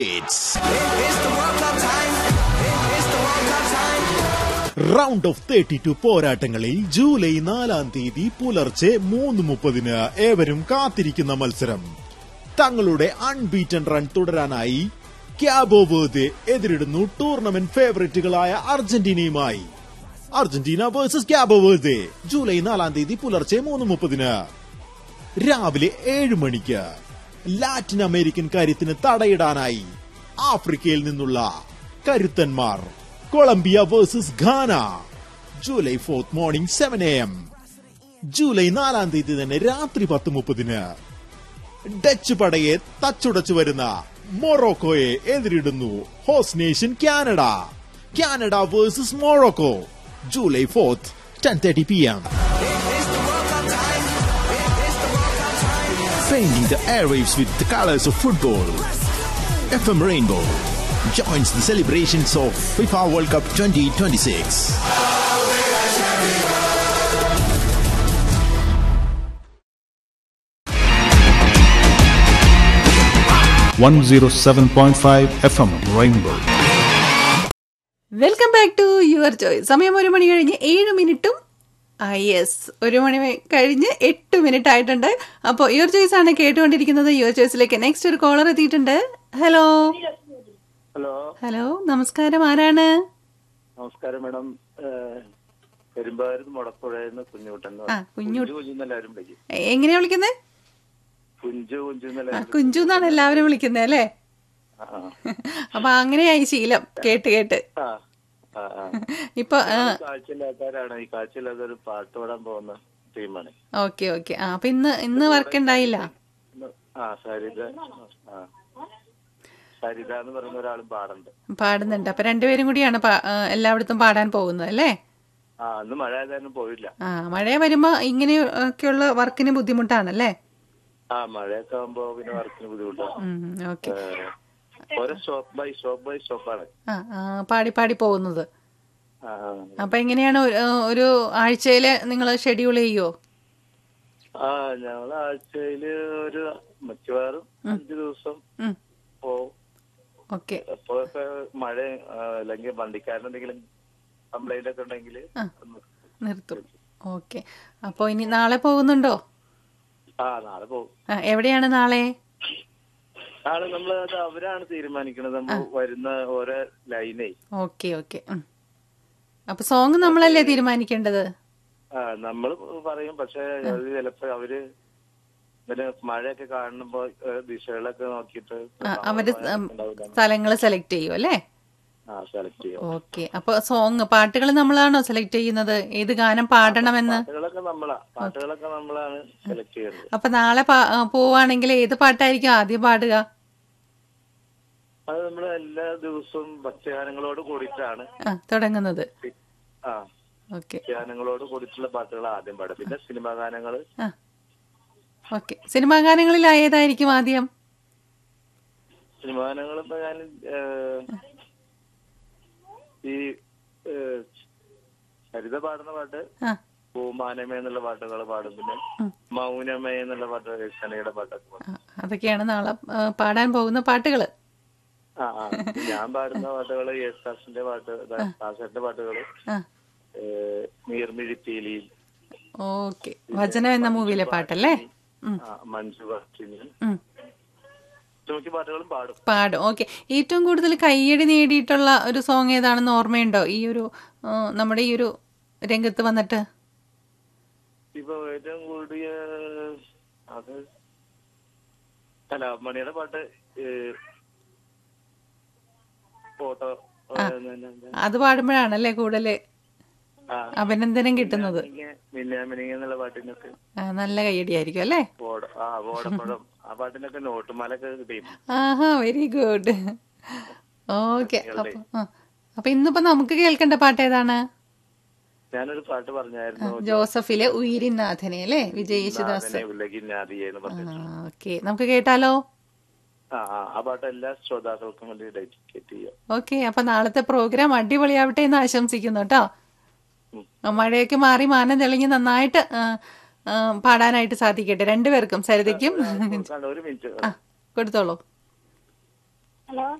Round of thirty two പോരാട്ടങ്ങളിൽ July നാലാം തീയതി പുലർച്ചെ മൂന്ന് മുപ്പതിന് ഏവരും കാത്തിരിക്കുന്ന മത്സരം തങ്ങളുടെ അൺബീറ്റൻ റൺ തുടരാനായി ക്യാബോ വേർദെ എതിരിടുന്നു ടൂർണമെന്റ് ഫേവറേറ്റുകളായ അർജന്റീനയുമായി Argentina versus Cabo Verde July നാലാം തീയതി പുലർച്ചെ മൂന്ന് മുപ്പതിന് രാവിലെ ഏഴ് മണിക്ക് ലാറ്റിൻ അമേരിക്കൻ കാര്യത്തിന് തടയിടാനായി ആഫ്രിക്കയിൽ നിന്നുള്ള കരുത്തന്മാർ Colombia versus Ghana July fourth morning seven A M July നാലാം തീയതി തന്നെ രാത്രി പത്ത് മുപ്പതിന് ഡച്ച് പടയെ തച്ചുടച്ചു വരുന്ന മൊറോക്കോയെ എതിരിടുന്നു host nation Canada Canada versus Morocco July fourth ten thirty P M Painting the airwaves with the colors of football. FM Rainbow joins the celebrations of FIFA World Cup 2026. one zero seven point five FM Rainbow. Welcome back to your choice സമയം ഒരു മണി കഴിഞ്ഞ് ഏഴ് മിനിറ്റും ആ yes ഒരു മണി കഴിഞ്ഞ് എട്ട് minute ആയിട്ടുണ്ട് അപ്പോൾ യുവർ ചോയ്സ് ആണ് കേട്ടുകൊണ്ടിരിക്കുന്നത് യുവർ ചോയ്സിലേക്ക് നെക്സ്റ്റ് ഒരു കോളർ എത്തിയിട്ടുണ്ട് ഹലോ ഹലോ ഹലോ നമസ്കാരം ആരാണ് നമസ്കാരം മാഡം പെരുമ്പാവൂരിന്ന് മുടപ്പുഴയെന്ന് കുഞ്ഞുകുട്ടൻ എന്ന് ആ, പറയും. കുഞ്ഞു- കുഞ്ചു കുഞ്ചു എന്നെല്ലാവരും വിളിക്കും എ- എങ്ങനെയാ വിളിക്കുന്നത് കുഞ്ചു കുഞ്ചു ആ എന്നെല്ലാവരും കുഞ്ചു എന്നാണ് എല്ലാവരും വിളിക്കുന്നത് അല്ലേ ആ, അപ്പൊ അങ്ങനെയായി ശീലം കേട്ട് കേട്ട് ആ, ആ, ആ. ഇപ്പൊ കാഴ്ചയില്ലാത്തവരാണ് ഈ കാഴ്ചയില്ലാത്ത ഒരു പാട്ട് പാടാൻ പോകുന്ന ടീമാണ് ഓക്കെ ഓക്കെ ആ അപ്പൊ ഇന്ന് ഇന്ന് വർക്ക് ഉണ്ടായില്ല ആ സരിത ആ സരിത എന്ന് പറയുന്ന ഒരാളും പാടുന്നുണ്ട് പാടുന്നുണ്ട് അപ്പൊ രണ്ടുപേരും കൂടിയാണ് പാ- ആ, എല്ലായിടത്തും പാടാൻ പോകുന്നത് അല്ലേ ആ അന്ന് മഴ ആയതായിരുന്നു പോയില്ല ആ മഴ വരുമ്പോ ഇങ്ങനെ ഒക്കെയുള്ള വർക്കിന് ബുദ്ധിമുട്ടാണല്ലേ ആ മഴയൊക്കെ ആകുമ്പോ പിന്നെ വർക്കിന് ബുദ്ധിമുട്ടാണ് ഓക്കെ ഏ, ഓരോ സ്റ്റോപ്പ് ബൈ സ്റ്റോപ്പ് ബൈ സ്റ്റോപ്പാണ് ആ ആ, പാടി പാടി പോകുന്നത് ആ ആ. അപ്പൊ എങ്ങനെയാണ് ഒരു- ആ, ഒരു ആഴ്ചയില് നിങ്ങൾ ഷെഡ്യൂൾ ചെയ്യോ ആ ഞങ്ങൾ ആഴ്ചയില് ഒരു മിക്കവാറും അഞ്ചു ദിവസം ഉം, പോവും ഓക്കെ എപ്പോഴൊക്കെ മഴ ആ, അല്ലെങ്കിൽ വണ്ടിക്കാരൻ എന്തെങ്കിലും കംപ്ലൈന്റ് ഒക്കെ ഉണ്ടെങ്കിൽ ആ. നിർത്തും ഓക്കെ അപ്പോൾ ഇനി നാളെ പോകുന്നുണ്ടോ ആ നാളെ പോകും ആ, എവിടെയാണ് നാളെ നാളെ നമ്മൾ അത് അവരാണ് തീരുമാനിക്കുന്നത് നമ്മൾ വരുന്ന ഓരോ ലൈനേ ഓക്കെ ഓക്കെ ഉം. അപ്പൊ സോങ് നമ്മളല്ലേ തീരുമാനിക്കേണ്ടത് ആ നമ്മൾ പറയും പക്ഷെ അത് ചിലപ്പോ അവര് പിന്നെ മഴയൊക്കെ കാണുമ്പോ ഏ, ദിശകളൊക്കെ നോക്കിയിട്ട് ആ, അവര് ഉണ്ടാവില്ല. സ്ഥലങ്ങൾ സെലക്ട് ചെയ്യും അല്ലേ ആ സെലക്ട് ചെയ്യും ഓക്കെ അപ്പൊ സോങ് പാട്ടുകൾ നമ്മളാണോ സെലക്ട് ചെയ്യുന്നത് ഏത് ഗാനം പാടണമെന്ന് പാട്ടുകളൊക്കെ നമ്മളാ പാട്ടുകളൊക്കെ നമ്മളാണ് സെലക്ട് ചെയ്യുന്നത് അപ്പൊ നാളെ പാ- ആ, പോവാണെങ്കിൽ ഏത് പാട്ടായിരിക്കും ആദ്യം പാടുക അത് നമ്മൾ എല്ലാ ദിവസവും ഭക്ഷ്യഗാനങ്ങളോട് കൂടിയിട്ടാണ് ആ തുടങ്ങുന്നത് ആ ഓക്കെ ഗാനങ്ങളോട് കൂടിയിട്ടുള്ള പാട്ടുകൾ ആദ്യം പാടും പിന്നെ സിനിമാ ഗാനങ്ങൾ ആ ഓക്കെ സിനിമാ ഗാനങ്ങളിൽ ഏതായിരിക്കും ആദ്യം സിനിമാ ഗാനങ്ങൾ ഇപ്പൊ ഞാൻ ഏഹ്, ഈ ഏഹ്, സരിത പാടുന്ന പാട്ട് ആ പൂമാനമേ എന്നുള്ള പാട്ടുകൾ പാടും പിന്നെ മൗനമേ എന്നുള്ള പാട്ട് ഷനയുടെ പാട്ടൊക്കെ പാടും ആ, അതൊക്കെയാണ് നാളെ ആ, പാടാൻ പോകുന്ന പാട്ടുകൾ ആ ആ ഞാൻ പാടുന്ന പാട്ടുകൾ യേശുദാസിന്റെ പാട്ട് ദാസന്റെ പാട്ടുകൾ ആ നീർമിഴിപ്പീലി ഓക്കെ വചനം എന്ന മൂവിയിലെ പാട്ടല്ലേ ഉം, ആ, മഞ്ജു വാക്കിനി ഉം. മിക്ക പാട്ടുകളും പാടും പാടും ഓക്കെ ഏറ്റവും കൂടുതൽ കയ്യടി നേടിയിട്ടുള്ള ഒരു സോങ് ഏതാണെന്ന് ഓർമ്മയുണ്ടോ ഈ ഒരു ആ, നമ്മുടെ ഈ ഒരു രംഗത്ത് വന്നിട്ട് ഇപ്പൊ ഏറ്റവും കൂടിയ അത് കലാമണിയുടെ പാട്ട് ഏഹ്, ഫോട്ടോ അത് പാടുമ്പോഴാണല്ലേ കൂടുതൽ ആ അഭിനന്ദനം കിട്ടുന്നത് മിന്നാമിനിങ്ങ എന്നുള്ള പാട്ടിനൊക്കെ ആ, നല്ല കയ്യടിയായിരിക്കും അല്ലേ ഓട ആ ഓടപ്പഴം ആ പാട്ടിനൊക്കെ നോട്ടുമാലൊക്കെ കിട്ടിയും ആഹാ വെരി ഗുഡ് ഓക്കെ അപ്പൊ ആ. അപ്പൊ ഇന്നിപ്പോ നമുക്ക് കേൾക്കേണ്ട പാട്ട് ഏതാണ് ഞാനൊരു പാട്ട് പറഞ്ഞായിരുന്നു ജോസഫിലെ ഉയിരിനാഥനെ അല്ലേ വിജയ് യേശുദാസ് നാഥനെ ഉലകിനാദിയെ എന്ന് പറഞ്ഞു ഓക്കെ നമുക്ക് കേട്ടാലോ ആ ആ ആ പാട്ട് എല്ലാ ശ്രോതാക്കൾക്കും വേണ്ടി ഡെഡിക്കേറ്റ് ചെയ്യാം ഓക്കെ അപ്പൊ നാളത്തെ പ്രോഗ്രാം അടിപൊളിയാവട്ടെ എന്ന് ആശംസിക്കുന്നു കേട്ടോ മഴയൊക്കെ മാറി മാനം തെളിഞ്ഞ് നന്നായിട്ട് ആ, ആ, പാടാനായിട്ട് സാധിക്കട്ടെ രണ്ടുപേർക്കും സരിതയ്ക്കും കൊടുക്കാണ്ട് ഒരു മിനിറ്റ് ആ കൊടുത്തോളൂ ഹലോ